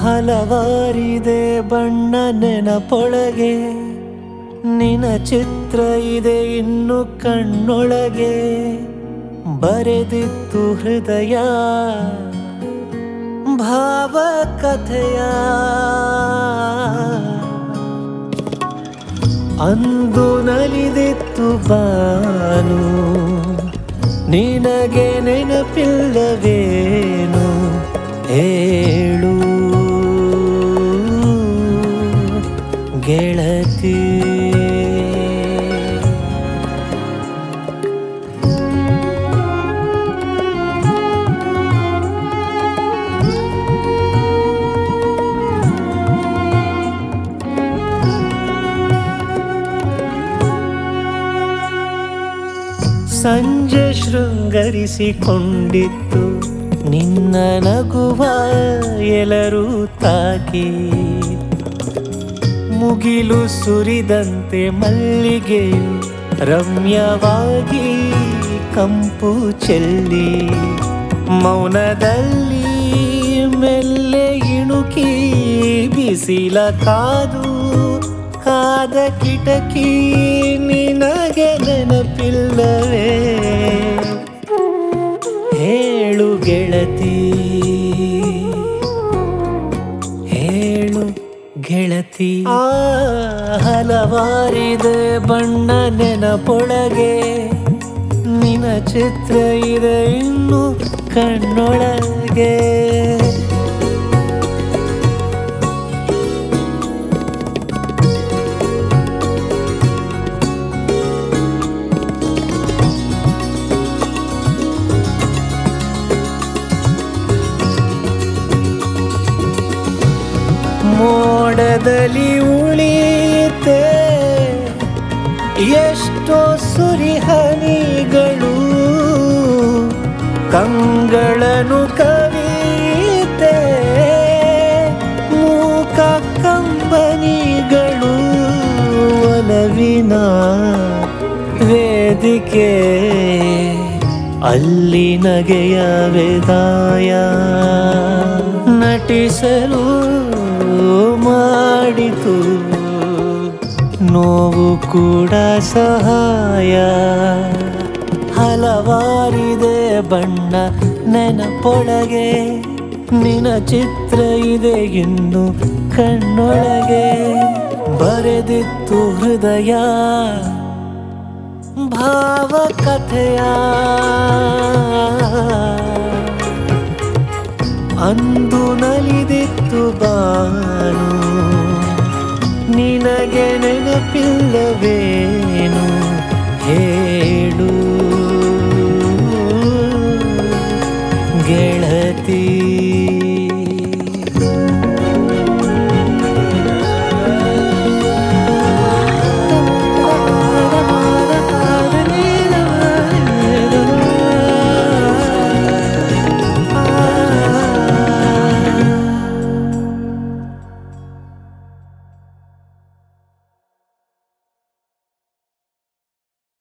ಹಲವಾರಿದೆ ಬಣ್ಣ ನೆನಪೊಳಗೆ ನಿನ ಚಿತ್ರ ಇದೆ ಇನ್ನು ಕಣ್ಣೊಳಗೆ ಬರೆದಿತ್ತು ಹೃದಯ ಭಾವಕಥೆಯ ಅಂದು ನಲಿದಿತ್ತು ಬಾನು ನಿನಗೆ ನೆನಪಿಲ್ಲವೇನು ಹೇಳು ಗೆಳತಿ ಸಂಜೆ ಶೃಂಗರಿಸಿಕೊಂಡಿತ್ತು ನಿನ್ನ ನಗುವ ಎಲ್ಲರೂ ತಾಕಿ ಮುಗಿಲು ಸುರಿದಂತೆ ಮಲ್ಲಿಗೆಯು ರಮ್ಯವಾಗಿ ಕಂಪು ಚೆಲ್ಲಿ ಮೌನದಲ್ಲಿ ಮೆಲ್ಲೆ ಇಣುಕಿ ಬಿಸಿಲ ಕಾದು ಕಾದ ಕಿಟಕಿ ನಿನಗೆ ನೆನಪಿಲ್ಲವೇ ಹೇಳು ಗೆಳತಿ ಹೇಳು ಗೆಳತಿ ಆ ಹಲವಾರಿದೆ ಬಣ್ಣ ನೆನಪೊಳಗೆ ನಿನ ಚಿತ್ರ ಇದೆ ಇನ್ನು ಕಣ್ಣೊಳಗೆ ಮೋಡದಲ್ಲಿ ಉಳಿತೆ ಎಷ್ಟೋ ಸುರಿಹನಿಗಳು ಕಂಗಳನು ಕವಿತೆ ಮೂಕ ಕಂಬನಿಗಳು ಒಲವಿನ ವೇದಿಕೆ ಅಲ್ಲಿ ನಗೆಯ ವೇದಾಯ ನಟಿಸಲು ಮಾಡಿತು ನೋವು ಕೂಡ ಸಹಾಯ ಹಲವಾರಿದೆ ಬಣ್ಣ ನೆನಪೊಳಗೆ ನಿನ ಚಿತ್ರ ಇದೆ ಇನ್ನು ಕಣ್ಣೊಳಗೆ ಬರೆದಿತ್ತು ಹೃದಯ ಭಾವಕಥೆಯ ಅಂದು ನಲಿದಿತ್ತು ಬಾನು ನಿನಗೆ ನೆನಪಿಲ್ಲವೇನು ಹೇಳು